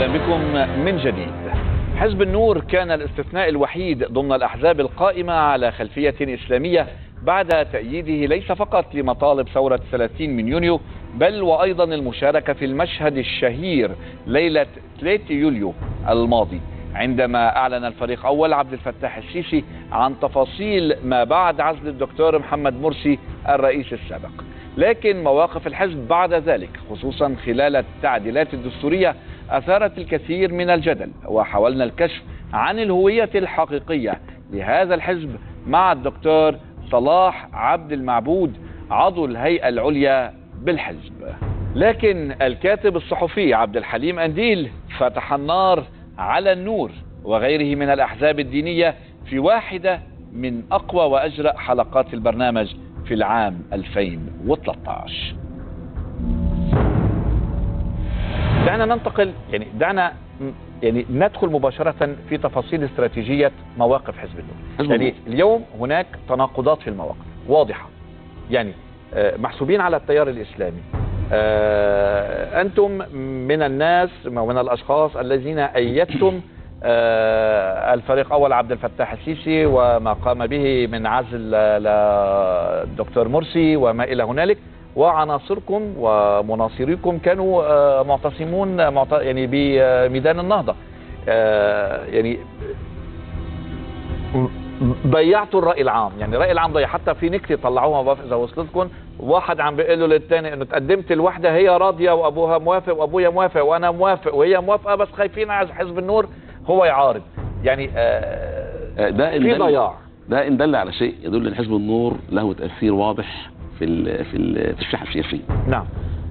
بكم من جديد حزب النور كان الاستثناء الوحيد ضمن الأحزاب القائمة على خلفية إسلامية بعد تأييده ليس فقط لمطالب ثورة 30 من يونيو بل وأيضا المشاركة في المشهد الشهير ليلة 3 يوليو الماضي عندما أعلن الفريق أول عبد الفتاح السيسي عن تفاصيل ما بعد عزل الدكتور محمد مرسي الرئيس السابق لكن مواقف الحزب بعد ذلك خصوصا خلال التعديلات الدستورية أثارت الكثير من الجدل وحاولنا الكشف عن الهوية الحقيقية لهذا الحزب مع الدكتور صلاح عبد المعبود عضو الهيئة العليا بالحزب لكن الكاتب الصحفي عبد الحليم أنديل فتح النار على النور وغيره من الأحزاب الدينية في واحدة من أقوى وأجرأ حلقات البرنامج في العام 2013 دعنا ننتقل يعني دعنا يعني ندخل مباشرة في تفاصيل استراتيجية مواقف حزب النور حزب يعني النور. اليوم هناك تناقضات في المواقف واضحة يعني آه، محسوبين على التيار الإسلامي آه، أنتم من الناس ومن الأشخاص الذين أيدتم آه، الفريق أول عبد الفتاح السيسي وما قام به من عزل للدكتور مرسي وما إلى هنالك وعناصركم ومناصريكم كانوا آه، معتصمون معت- يعني بميدان النهضة آه، يعني ضيعتوا الراي العام يعني الراي العام ضيع حتى في نكته طلعوها ما بعرف اذا وصلتكم واحد عم بيقول له للثاني انه تقدمت الوحده هي راضيه وابوها موافق وابويا موافق وانا موافق وهي موافقه بس خايفين على حزب النور هو يعارض يعني آه آه، ده إن في دل- ضياع ده ان دل على شيء يدل ان حزب النور له تاثير واضح في ال في ال في الساحه السياسيه. نعم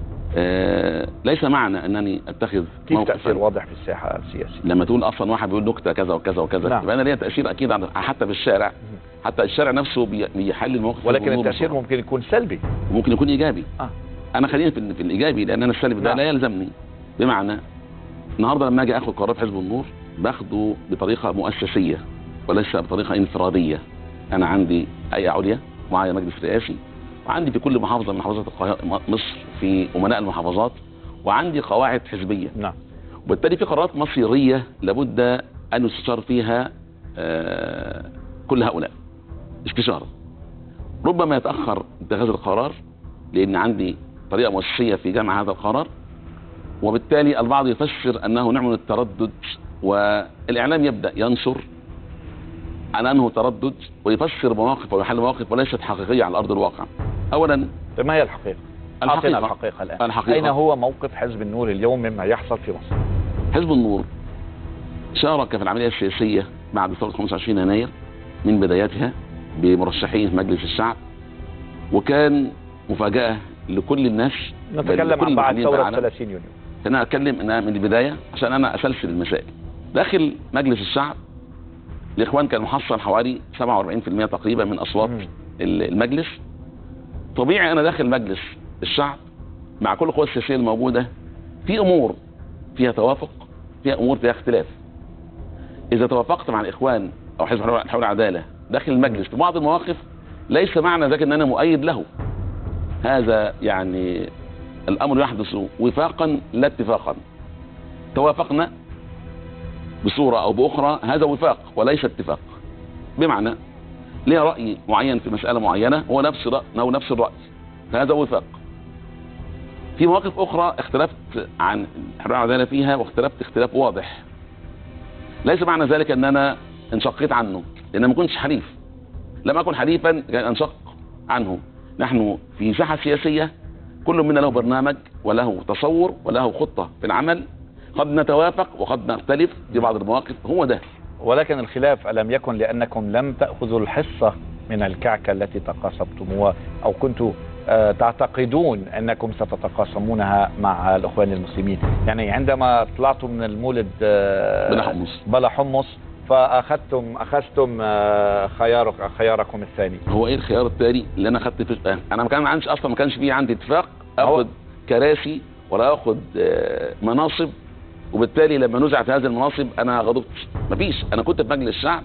آه ليس معنى انني اتخذ كيف موقفاً تاثير واضح في الساحه السياسيه لما تقول اصلا واحد بيقول نكته كذا وكذا وكذا نعم. يبقى انا ليا تاثير اكيد على حتى في الشارع حتى الشارع نفسه بي- بيحلل موقف حزب ولكن النور التاثير بسرعة. ممكن يكون سلبي وممكن يكون ايجابي آه. انا خليني في, ال- في الايجابي لان انا السلبي ده نعم. لا يلزمني بمعنى النهارده لما اجي اخد قرار في حزب النور باخده بطريقه مؤسسيه وليس بطريقه انفراديه انا عندي هيئه عليا معايا مجلس رئاسي وعندي في كل محافظه من محافظات القاهره م- مصر في امناء المحافظات وعندي قواعد حزبيه نعم وبالتالي في قرارات مصيريه لابد ان يستشار فيها آه، كل هؤلاء استشاره ربما يتاخر اتخاذ القرار لان عندي طريقه مؤسسيه في جمع هذا القرار وبالتالي البعض يفسر انه نوع من التردد والاعلام يبدا ينشر عن انه تردد ويفسر مواقف ويحل مواقف وليست حقيقيه على ارض الواقع اولا طيب ما هي الحقيقه؟ الحقيقة. أعطنا الحقيقه الان الحقيقة. اين هو موقف حزب النور اليوم مما يحصل في مصر؟ حزب النور شارك في العملية السياسية بعد ثورة 25 يناير من بدايتها بمرشحين في مجلس الشعب وكان مفاجأة لكل الناس بل نتكلم لكل عن بعد المحللين ثوره بالعالم. 30 يونيو انا اتكلم انا من البدايه عشان انا اسلسل المسائل داخل مجلس الشعب الاخوان كان محصل حوالي 47% تقريبا من اصوات مم. ال- المجلس طبيعي انا داخل مجلس الشعب مع كل القوى السياسيه الموجوده في امور فيها توافق فيها امور فيها اختلاف اذا توافقت مع الاخوان او حزب الحريه الحرية والعداله داخل المجلس في بعض المواقف ليس معنى ذلك ان انا مؤيد له هذا يعني الامر يحدث وفاقا لا اتفاقا توافقنا بصوره او باخرى هذا وفاق وليس اتفاق بمعنى لي راي معين في مساله معينه هو نفس راي او نفس الراي فهذا وفاق في مواقف اخرى اختلفت عن الحريه والعداله فيها واختلفت اختلاف واضح ليس معنى ذلك ان انا انشقيت عنه لان ما كنتش حليف لم اكن حليفا كان انشق عنه نحن في ساحه سياسيه كل منا له برنامج وله تصور وله خطه في العمل قد نتوافق وقد نختلف في بعض المواقف هو ده ولكن الخلاف ألم يكن لأنكم لم تأخذوا الحصة من الكعكة التي تقاسمتموها أو كنتوا آه، تعتقدون أنكم ستتقاسمونها مع الأخوان المسلمين يعني عندما طلعتوا من المولد آه، بلا حمص. بلا حمص فأخذتم أخذتم آه، خيارك خياركم الثاني هو ايه الخيار التاني اللي انا خدت فيه آه، انا ما كان عنديش اصلا ما كانش فيه عندي اتفاق هو- اخد كراسي ولا اخد آه، مناصب وبالتالي لما نزع في هذه المناصب انا غضبت مفيش انا كنت في مجلس الشعب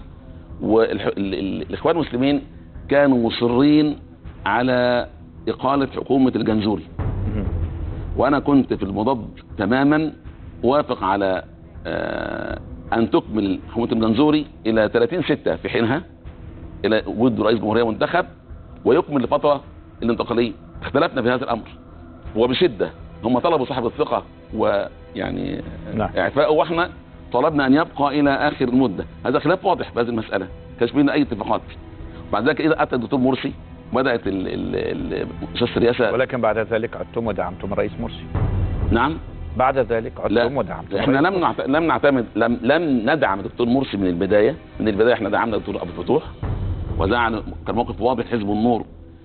والاخوان المسلمين كانوا مصرين على اقاله حكومه الجنزوري وانا كنت في المضاد تماما وافق على آه، ان تكمل حكومه المنزوري الى 30 6 في حينها الى وجود رئيس جمهوريه منتخب ويكمل الفتره الانتقاليه اختلفنا في هذا الامر وبشده هم طلبوا صاحب الثقه ويعني نعم. اعفائه واحنا طلبنا ان يبقى الى اخر المده هذا خلاف واضح في هذه المساله كانش بيننا اي اتفاقات بعد ذلك اذا اتى الدكتور مرسي بدات ال- ال- ال- مؤسسه الرئاسه ولكن بعد ذلك عدتم ودعمتم الرئيس مرسي نعم بعد ذلك لا عدتم ودعمتم احنا الرئيس لم نعت... لم نعتمد لم لم ندعم الدكتور مرسي من البدايه من البدايه احنا دعمنا الدكتور ابو الفتوح ودعنا كان موقف واضح حزب النور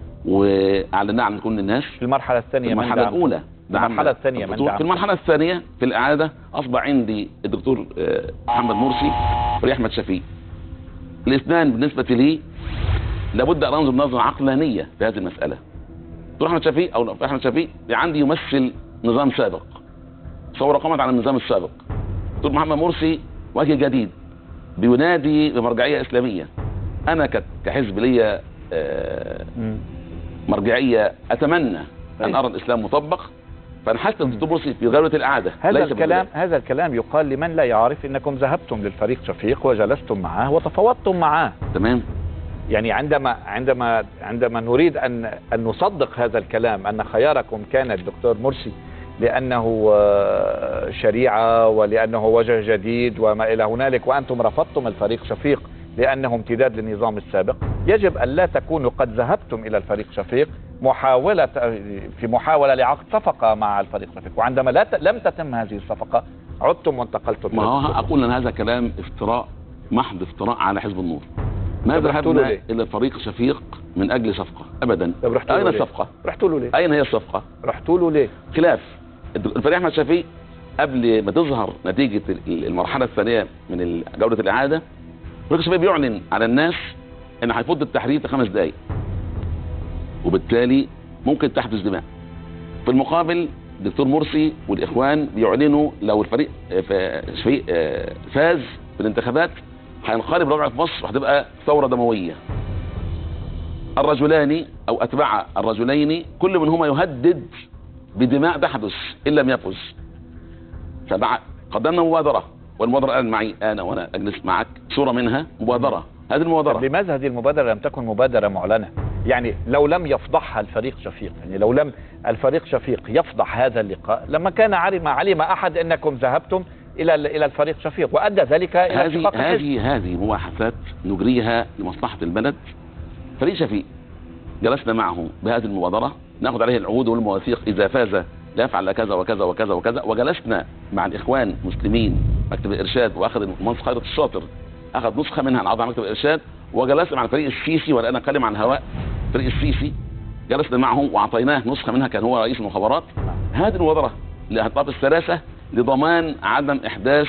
واعلناه عن كل الناس في المرحلة الثانية في من المرحله دعمتم؟ الاولى في المرحلة الثانية من الدكتور- في دعمتم؟ المرحله الثانيه في الاعاده اصبح عندي الدكتور آه، محمد مرسي وري احمد شفيق الاثنان بالنسبه لي لابد ان انظر نظره عقلانيه في هذه المساله دكتور احمد شفيق او احمد شفيق عندي يمثل نظام سابق ثوره قامت على النظام السابق دكتور محمد مرسي وجه جديد بينادي بمرجعيه اسلاميه انا ك- كحزب ليا آه، مم. مرجعيه اتمنى ان أيوة. ارى الاسلام مطبق فانحست الدكتور مرسي في غيره الاعاده هذا ليس الكلام بالبداية. هذا الكلام يقال لمن لا يعرف انكم ذهبتم للفريق شفيق وجلستم معه وتفاوضتم معه تمام يعني عندما عندما عندما نريد ان ان نصدق هذا الكلام ان خياركم كان الدكتور مرسي لانه آه، شريعه ولانه وجه جديد وما الى هنالك وانتم رفضتم الفريق شفيق لانه امتداد للنظام السابق يجب ان لا تكونوا قد ذهبتم الى الفريق شفيق محاوله في محاوله لعقد صفقه مع الفريق شفيق وعندما لا ت- لم تتم هذه الصفقه عدتم وانتقلتم ما إلى هو الدكتور. اقول ان هذا كلام افتراء محض افتراء على حزب النور ما طب رحتوا له ذهبنا ليه؟ الى فريق شفيق من اجل صفقه ابدا طب رحتوا له اين ليه؟ الصفقه رحتوا له ليه؟ اين هي الصفقه رحتوا له ليه؟ خلاف الد- الفريق احمد شفيق قبل ما تظهر نتيجه ال- المرحله الثانيه من ال- جوله الاعاده فريق شفيق بيعلن على الناس ان هيفض التحرير في خمس دقائق وبالتالي ممكن تحدث دماء في المقابل الدكتور مرسي والاخوان بيعلنوا لو الفريق آه، ف- شفيق آه، فاز في الانتخابات هينقلب ربع في مصر وهتبقى ثوره دمويه الرجلان او اتباع الرجلين كل منهما يهدد بدماء تحدث ان لم يفز فمع قدمنا مبادره والمبادره الان معي انا وانا اجلس معك صوره منها مبادره هذه طب المبادره لماذا هذه المبادرة لم تكن مبادرة معلنة؟ يعني لو لم يفضحها الفريق شفيق، يعني لو لم الفريق شفيق يفضح هذا اللقاء، لما كان علم علم احد انكم ذهبتم الى الى الفريق شفيق وادى ذلك الى هذه انشقاق الحزب. هذه هذه مباحثات نجريها لمصلحه البلد فريق شفيق جلسنا معه بهذه المبادره ناخذ عليه العهود والمواثيق اذا فاز لا يفعل كذا وكذا وكذا وكذا وجلسنا مع الاخوان المسلمين مكتب الارشاد واخذ المهندس خالد الشاطر اخذ نسخه منها نعرضها على مكتب الارشاد وجلسنا مع الفريق السيسي ولا انا اتكلم عن الهواء الفريق السيسي جلسنا معه واعطيناه نسخه منها كان هو رئيس المخابرات هذه المبادره لاهداف الثلاثه لضمان عدم احداث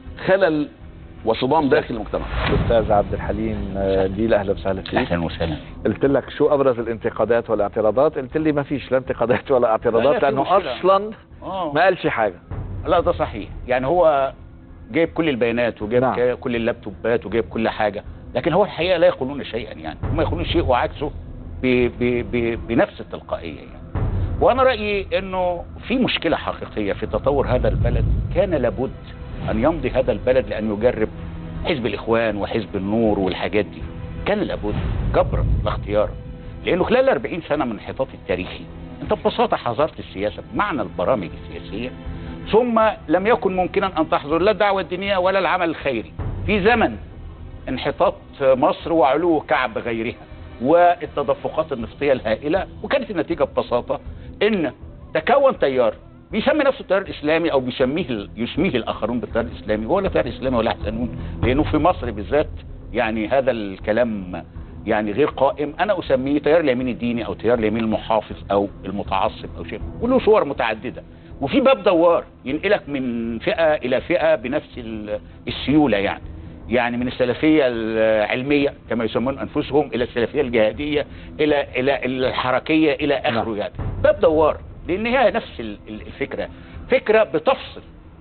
خلل وصدام داخل المجتمع الاستاذ عبد الحليم آه، ديل اهلا وسهلا فيك اهلا وسهلا قلت لك شو ابرز الانتقادات والاعتراضات قلت لي ما فيش لا انتقادات ولا لا، اعتراضات لا، في لانه مشكلة. اصلا اه ما قالش حاجه لا ده صحيح يعني هو جايب كل البيانات وجايب نعم. نعم. كل اللابتوبات وجايب كل حاجه لكن هو الحقيقه لا يقولون شيئا يعني هم يقولون شيء وعكسه ب ب ب بنفس التلقائيه يعني وانا رايي انه في مشكله حقيقيه في تطور هذا البلد كان لابد ان يمضي هذا البلد لان يجرب حزب الاخوان وحزب النور والحاجات دي كان لابد جبرا لا اختيارا لانه خلال 40 سنه من الانحطاط التاريخي انت ببساطه حظرت السياسه بمعنى البرامج السياسيه ثم لم يكن ممكنا ان تحظر لا الدعوه الدينيه ولا العمل الخيري في زمن انحطاط مصر وعلو كعب غيرها والتدفقات النفطيه الهائله وكانت النتيجه ببساطه ان تكون تيار بيسمي نفسه التيار الاسلامي او بيسميه يسميه الاخرون بالتيار الاسلامي وهو لا تيار اسلامي ولا يحزنون لانه في مصر بالذات يعني هذا الكلام يعني غير قائم انا اسميه تيار اليمين الديني او تيار اليمين المحافظ او المتعصب او شيء وله صور متعدده وفي باب دوار ينقلك من فئه الى فئه بنفس ال- السيوله يعني يعني من السلفيه العلميه كما يسمون انفسهم الى السلفيه الجهاديه الى الى الحركيه الى اخره نعم. يعني باب دوار لان هي نفس ال- ال- الفكره فكره بتفصل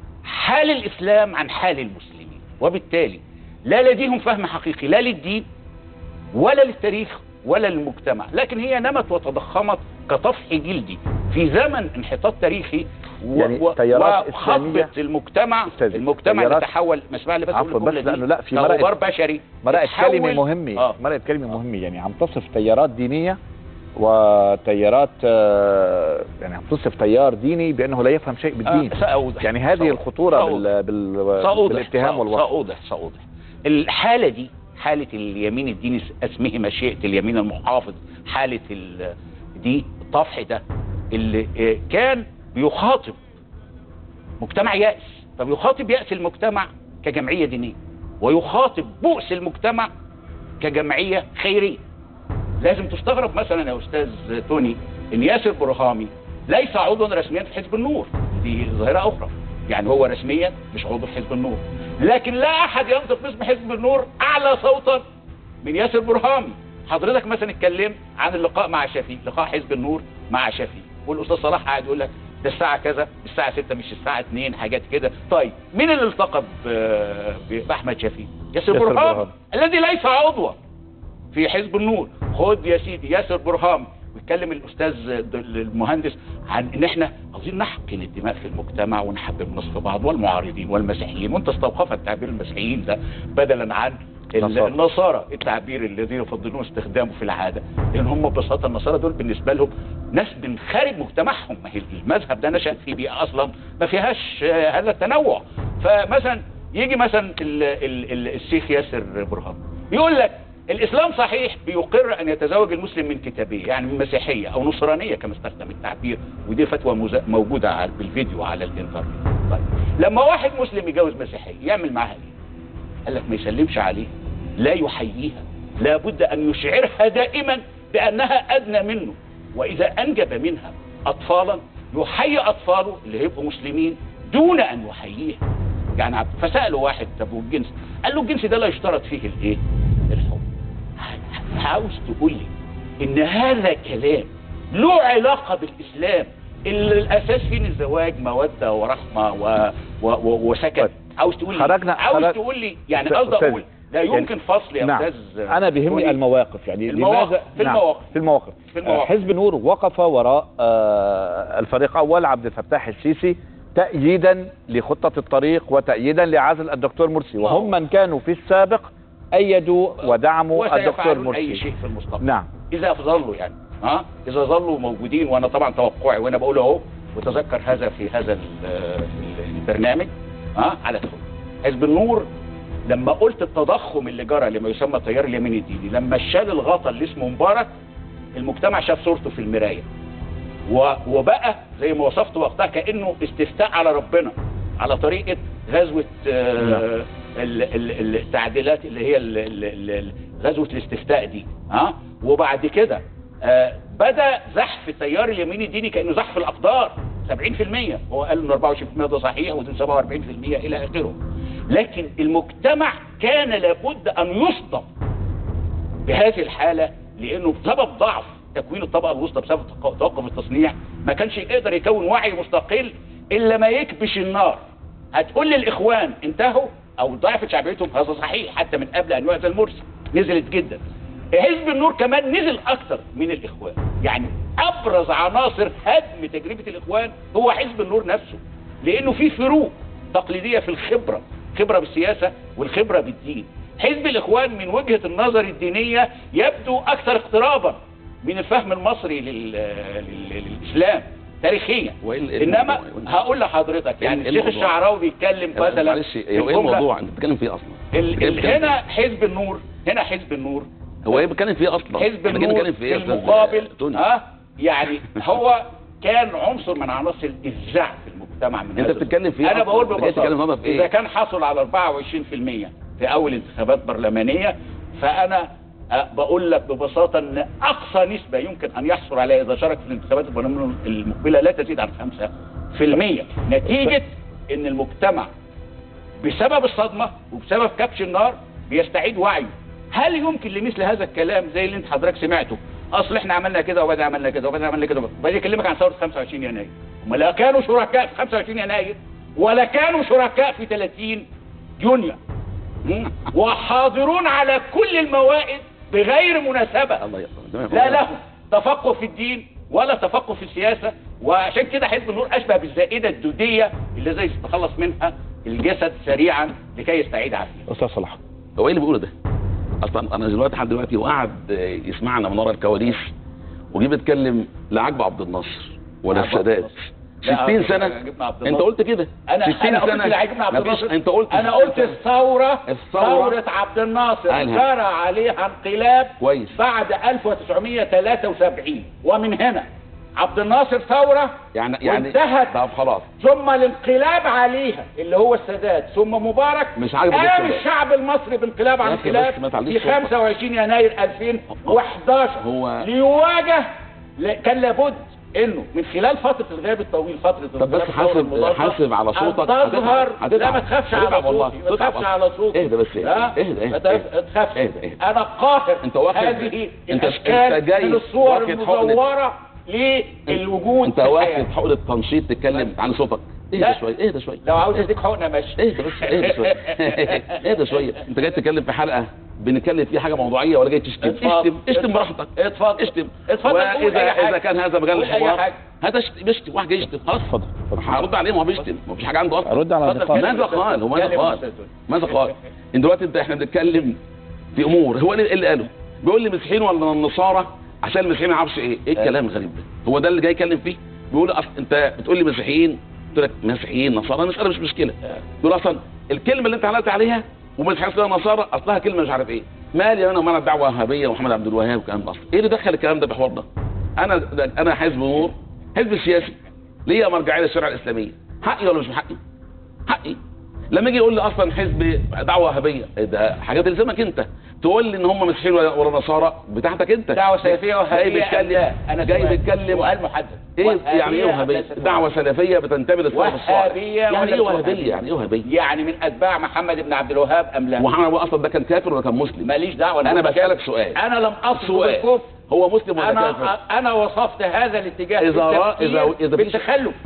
حال الاسلام عن حال المسلمين وبالتالي لا لديهم فهم حقيقي لا للدين ولا للتاريخ ولا للمجتمع لكن هي نمت وتضخمت كطفح جلدي في زمن انحطاط تاريخي و- يعني و- تيارات وخطبة إسلامية المجتمع أستاذ، المجتمع اللي تيارات- تحول ما اسمع لي بس عفوا أقول بس الجملة دي. لأنه لا، في كغبار مرأة- بشري مرأة تحول- كلمة مهمة آه. مرأة كلمة مهمة يعني عم تصف تيارات دينية وتيارات آه، يعني عم تصف تيار ديني بأنه لا يفهم شيء بالدين آه، سأوضح يعني هذه سأوضح. الخطورة سأوضح. بال... بال... سأوضح بالاتهام والوصف سأوضح سأوضح الحالة دي حالة اليمين الديني اسمه مشيئة اليمين المحافظ حالة ال- دي الطفح ده اللي آه، كان بيخاطب مجتمع يأس فبيخاطب يأس المجتمع كجمعية دينية ويخاطب بؤس المجتمع كجمعية خيرية لازم تستغرب مثلا يا أستاذ توني إن ياسر برهامي ليس عضوا رسميا في حزب النور دي ظاهرة أخرى يعني هو رسميا مش عضو في حزب النور لكن لا أحد ينطق باسم حزب النور أعلى صوتا من ياسر برهامي حضرتك مثلا اتكلمت عن اللقاء مع شفيق لقاء حزب النور مع شفيق والاستاذ صلاح قاعد يقول لك ده الساعه كذا الساعه 6 مش الساعه 2 حاجات كده طيب مين اللي التقى ب- ب- باحمد شفيق ياسر ياسر برهام برهام. الذي ليس عضوا في حزب النور خد يا سيدي ياسر برهام ويتكلم الاستاذ د- المهندس عن ان احنا عاوزين نحقن الدماء في المجتمع ونحبب نصف بعض والمعارضين والمسيحيين وانت استوقفت تعبير المسيحيين ده بدلا عن ال- نصارى. النصارى التعبير الذي يفضلون استخدامه في العاده لان هم ببساطه النصارى دول بالنسبه لهم ناس من خارج مجتمعهم ما هي المذهب ده نشا في بيئه اصلا ما فيهاش آه، هذا التنوع فمثلا يجي مثلا ال ال ال الشيخ ياسر برهان يقول لك الاسلام صحيح بيقر ان يتزوج المسلم من كتابيه يعني من مسيحيه او نصرانيه كما استخدم التعبير ودي فتوى مز- موجوده على بالفيديو على الانترنت طيب لما واحد مسلم يتجوز مسيحيه يعمل معاها ايه؟ قال لك ما يسلمش عليه لا يحييها لابد ان يشعرها دائما بانها ادنى منه واذا انجب منها اطفالا يحيي اطفاله اللي هيبقوا مسلمين دون ان يحييها يعني عب- فسالوا واحد طب والجنس قال له الجنس ده لا يشترط فيه الايه الحب ع- عاوز تقول لي ان هذا كلام له علاقه بالاسلام اللي الاساس فيه إن الزواج موده ورحمه و... و... و... وسكن طيب. عاوز تقول لي خرجنا- عاوز خرج- تقول لي يعني أستاذ- قصدي أستاذ، اقول لا يعني- يمكن فصل يا نعم استاذ انا بيهمني توني. المواقف يعني المواقف. لماذا في نعم، المواقف. في المواقف في المواقف. آه، حزب نور وقف وراء آه، الفريق اول عبد الفتاح السيسي تأييدا لخطة الطريق وتأييدا لعزل الدكتور مرسي نعم. وهم من كانوا في السابق أيدوا ودعموا الدكتور وسيفعلون اي مرسي شيء في المستقبل نعم اذا ظلوا يعني ها اذا ظلوا موجودين وانا طبعا توقعي وانا بقول اهو وتذكر هذا في هذا ال- ال- البرنامج ها على الخط حزب النور لما قلت التضخم اللي جرى لما يسمى التيار اليمين الديني لما شال الغطا اللي اسمه مبارك المجتمع شاف صورته في المرايه و- وبقى زي ما وصفت وقتها كانه استفتاء على ربنا على طريقه غزوه آه، ال- ال- التعديلات اللي هي ال- ال- ال- غزوه الاستفتاء دي ها وبعد كده آه، بدا زحف التيار اليميني الديني كانه زحف الاقدار 70% هو قال ان 24% ده صحيح ودول 47% الى اخره لكن المجتمع كان لابد ان يصدم بهذه الحالة لأنه بسبب ضعف تكوين الطبقة الوسطى بسبب تق- توقف التصنيع ما كانش يقدر يكون وعي مستقل إلا ما يكبش النار هتقول لي الإخوان انتهوا أو ضعفت شعبيتهم هذا صحيح حتى من قبل أن يعزل مرسي نزلت جدا حزب النور كمان نزل أكثر من الإخوان يعني أبرز عناصر هدم تجربة الإخوان هو حزب النور نفسه لأنه في فروق تقليدية في الخبرة خبرة بالسياسة والخبرة بالدين حزب الإخوان من وجهة النظر الدينية يبدو أكثر اقترابا من الفهم المصري لل... لل... للإسلام تاريخيا وإيه ال- إيه إنما الموضوع؟ هقول لحضرتك إيه يعني ال- الشيخ الموضوع؟ الشعراوي بيتكلم مثلا معلش هو ايه الجملة- الموضوع انت بتتكلم فيه اصلا ال... بتتكلم- ال... بتتكلم هنا فيه. حزب النور هنا حزب النور هو ايه بتتكلم فيه اصلا حزب احنا جينا النور نتكلم في ايه في يا أستاذ المقابل توني؟ ها يعني هو كان عنصر من عناصر الزعف في المجتمع من انت هذا بتتكلم في ايه انا أصلاً؟ بقول أنت جاي تتكلم ببساطه هذا في ايه اذا كان حصل على 24% في اول انتخابات برلمانيه فانا أه، بقول لك ببساطه ان اقصى نسبه يمكن ان يحصل عليها اذا شارك في الانتخابات البرلمانيه المقبله لا تزيد عن 5% نتيجه ان المجتمع بسبب الصدمة وبسبب كبش النار بيستعيد وعيه هل يمكن لمثل هذا الكلام زي اللي انت حضرتك سمعته اصل احنا عملنا كده وبعدين عملنا كده وبعدين عملنا كده وبعدين يكلمك عن ثوره 25 يناير هم لا كانوا شركاء في 25 يناير ولا كانوا شركاء في 30 يونيو مم. وحاضرون على كل الموائد بغير مناسبة الله يقطع تمام لا لهم تفقه في الدين ولا تفقه في السياسة وعشان كده حزب النور اشبه بالزائده الدوديه اللي زي يتخلص منها الجسد سريعا لكي يستعيد عافيته استاذ صلاح هو ايه اللي بيقوله ده؟ اصلا انا دلوقتي لحد دلوقتي وقعد يسمعنا من ورا الكواليس وجي بيتكلم لا عجب عبد الناصر ولا عجب عبد السادات الناصر. لا، 60 سنه عجبنا عبد انت الناصر. قلت كده انا 60 انا قلت سنه اللي عجبنا عبد مفيش- الناصر انت قلت انا 60 قلت سنة. الثوره الثورة. ثوره عبد الناصر قالها. جرى عليها انقلاب كويس. بعد 1973 ومن هنا عبد الناصر ثوره يعني يعني وانتهت طب خلاص ثم الانقلاب عليها اللي هو السادات ثم مبارك مش عاجبك قام السادات. الشعب المصري بانقلاب عن يا أخي انقلاب بس ما تعليش في صوتك. 25 يناير 2011 هو- ليواجه ل- كان لابد انه من خلال فتره الغياب الطويل فتره طب بس الانقلاب حاسب المضادة، حاسب على أن صوتك تظهر هتتعب. لا ما تخافش على هتتعب والله. صوتي ما هتتعب تخافش على صوتي اهدى بس اهدى. ها؟ اهدى، اهدى، ما اهدى. تخافش اهدى، اهدى. انا قاهر انت واخد- هذه انت- الاشكال انت جاي من الصور واخد حقنة. المزوره للوجود انت في واخد الحياة. حقن التنشيط تتكلم عن صوتك لا. اهدى شويه اهدى شويه لو عاوز اديك حقنه ماشي اهدى بس اهدى شويه اهدى شويه انت جاي تتكلم في حلقه بنتكلم فيها حاجه موضوعيه ولا جاي تشتم اتفضل. اشتم اشتم اتفضل. براحتك اتفضل. اشتم اتفضل قول واذا أي حاجة. اذا كان هذا مجال قول أي الحوار حاجة. هذا يشتم بيشتم واحد جاي يشتم خلاص اتفضل اتفضل. هرد عليه ما هو بيشتم ما فيش حاجه عنده اصلا رد على اتفضل. النقاط ماذا قال هو ماذا كلم قال أستاذ. ماذا قال ان دلوقتي انت احنا بنتكلم في امور هو اللي اللي قاله بيقول لي مسيحيين ولا النصارى عشان المسيحيين ما يعرفش ايه ايه الكلام الغريب ده هو ده اللي جاي يتكلم فيه بيقول أصل انت بتقول لي مسيحيين قلت لك مسيحيين نصارى المساله مش مشكله بيقول اصلا الكلمه اللي انت علقت عليها ومسيحيين اسمها نصارى اصلها كلمه مش عارف ايه مالي انا ومال الدعوه الوهابيه ومحمد عبد الوهاب والكلام ده اصلا ايه اللي دخل الكلام ده بحوار ده انا ده انا حزب نور حزب سياسي ليا مرجعيه للشريعه الاسلاميه حقي ولا مش حقي حقي لما يجي يقول لي اصلا حزب دعوه وهابيه إيه ده حاجات تلزمك انت تقول لي ان هم مسيحيين ولا ولا نصارى بتاعتك انت دعوة سلفية جاي وهابية بيتكلم لا أنا جاي سؤال. بيتكلم سؤال محدد ايه وهابية يعني ايه أم وهابيه ليست دعوه سلفيه بتنتمي للسلف الصالح وهابية يعني ولا ايه وهابيه وهابية؟ يعني ايه وهابيه يعني من اتباع محمد بن عبد الوهاب ام لا ومحمد ابو اصلا ده كان كافر ولا كان مسلم ماليش دعوه انا بقول بسالك كده. سؤال انا لم اقصد سؤال بالكفر هو مسلم ولا كافر انا انا وصفت هذا الاتجاه إذا را- بالتفكير إذا- إذا فيش- بالتخلف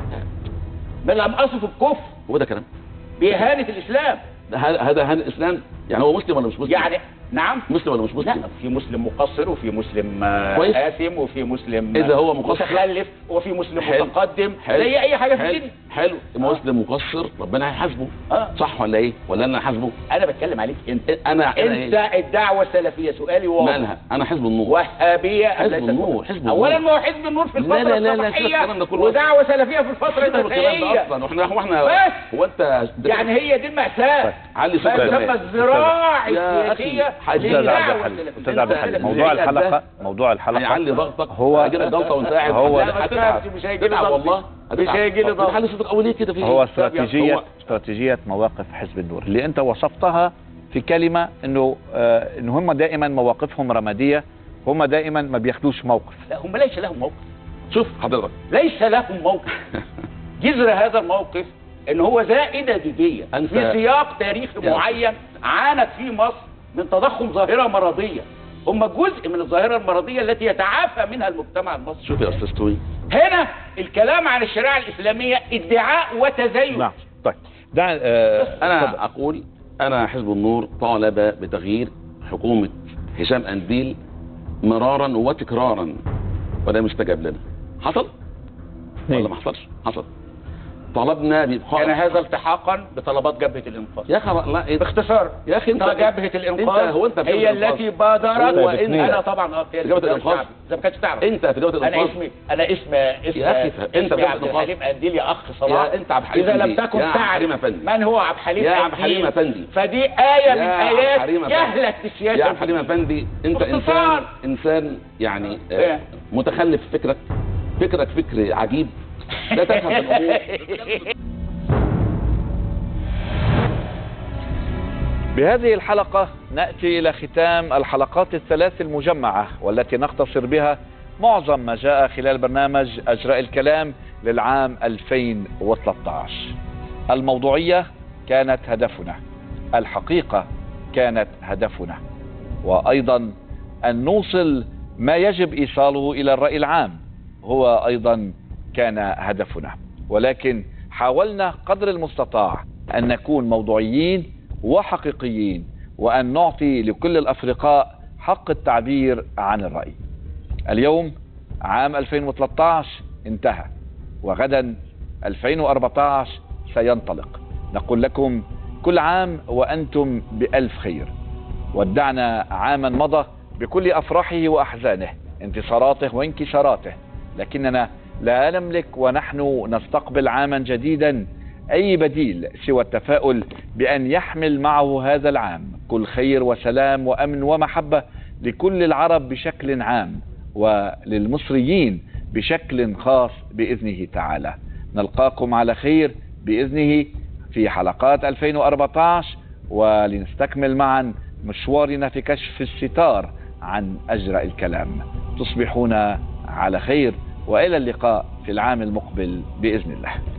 بل لم اقصد الكفر هو ده كلام باهانه الاسلام ده هذا هذا هذا الاسلام يعني هو مسلم ولا مش مسلم يعني نعم مسلم ولا مش لا مسلم في مسلم مقصر وفي مسلم آه، كويس. آثم وفي مسلم إذا هو مقصر. متخلف وفي مسلم حلو. متقدم حلو. زي اي حاجه في حلو. الدنيا حلو مسلم مقصر ربنا هيحاسبه اه صح ولا ايه ولا انا هحاسبه انا بتكلم عليك انت انا انا انت إيه؟ الدعوه السلفيه سؤالي واضح مالها انا حزب النور وهابيه أم حزب ليست النور، وهابية؟ حزب النور. اولا ما هو حزب النور في لا، الفتره لا، لا، لا، سيبك الصباحيه الكلام ده كله. ودعوه سلفيه في الفتره سيبك من الكلام ده المسائيه اصلا واحنا هو احنا بس. هو انت يعني هي دي المأساة علي ما صوتك يسمى كمان. الذراع يا السياسية أخي، حاج استاذ عبد للدعوة الحليم السلفية. استاذ عبد الحليم موضوع الزيادة الحلقه ده موضوع الحلقه هيعلي ضغطك هو- هيجي لك جلطه وانت قاعد هو- لا، ما هتتعب. تخافش، مش هيجي لي هتتعب ضغط. والله مش هيجي لي ضغط. بتحلي صوتك اول ليه كده في هو إيه؟ استراتيجية هو- استراتيجية مواقف حزب النور اللي انت وصفتها في كلمة انه آه ان هم دائما مواقفهم رمادية هم دائما ما بياخدوش موقف لا هم ليس لهم موقف شوف حضرتك ليس لهم موقف جذر هذا الموقف ان هو زائده دوديه أنت- في سياق تاريخي يا معين عانت فيه مصر من تضخم ظاهره مرضيه هم جزء من الظاهره المرضيه التي يتعافى منها المجتمع المصري شوف يا استاذ توي هنا الكلام عن الشريعه الاسلاميه ادعاء وتزين نعم طيب دع آه انا اتفضل. اقول انا حزب النور طالب بتغيير حكومه هشام انديل مرارا وتكرارا ولم يستجب لنا حصل ولا ما حصلش حصل طلبنا بابقاء كان هذا التحاقا بطلبات جبهه الانقاذ يا اخي لا إيه؟ باختصار يا اخي انت جبهه الانقاذ انت هو انت في هي جبهة الإنقاذ. التي بادرت هو وان الاثنين. انا طبعا اه في جبهة الإنقاذ. اذا ما كانتش تعرف انت في جبهه انا الانقاذ اسمي انا اسم اسم يا أخي فهم. انت اسمي جبهة عبد الإنقاذ. الحليم قنديل يا اخ صلاح يا انت عبد الحليم اذا لم أفندي. تكن يا عبد الحليم تعرف أفندي. من هو عبد الحليم يا عبد قنديل، الحليم أفندي. فدي ايه من يا عبد ايات الحليم أفندي. جهلك في السياسه يا عبد الحليم افندي انت باختصار. انسان انسان يعني آه، إيه؟ متخلف في فكرك فكرك فكر عجيب لا تفهم الامور بهذه الحلقة نأتي إلى ختام الحلقات الثلاث المجمعة والتي نختصر بها معظم ما جاء خلال برنامج أجراء الكلام للعام 2013 الموضوعية كانت هدفنا الحقيقة كانت هدفنا وأيضا أن نوصل ما يجب إيصاله إلى الرأي العام هو أيضا كان هدفنا ولكن حاولنا قدر المستطاع أن نكون موضوعيين وحقيقيين وأن نعطي لكل الأفرقاء حق التعبير عن الرأي اليوم عام 2013 انتهى وغدا 2014 سينطلق نقول لكم كل عام وأنتم بألف خير ودعنا عاما مضى بكل أفراحه وأحزانه انتصاراته وانكساراته لكننا لا نملك ونحن نستقبل عاما جديدا أي بديل سوى التفاؤل بأن يحمل معه هذا العام كل خير وسلام وأمن ومحبة لكل العرب بشكل عام وللمصريين بشكل خاص بإذنه تعالى نلقاكم على خير بإذنه في حلقات 2014 ولنستكمل معا مشوارنا في كشف الستار عن أجرأ الكلام تصبحون على خير وإلى اللقاء في العام المقبل بإذن الله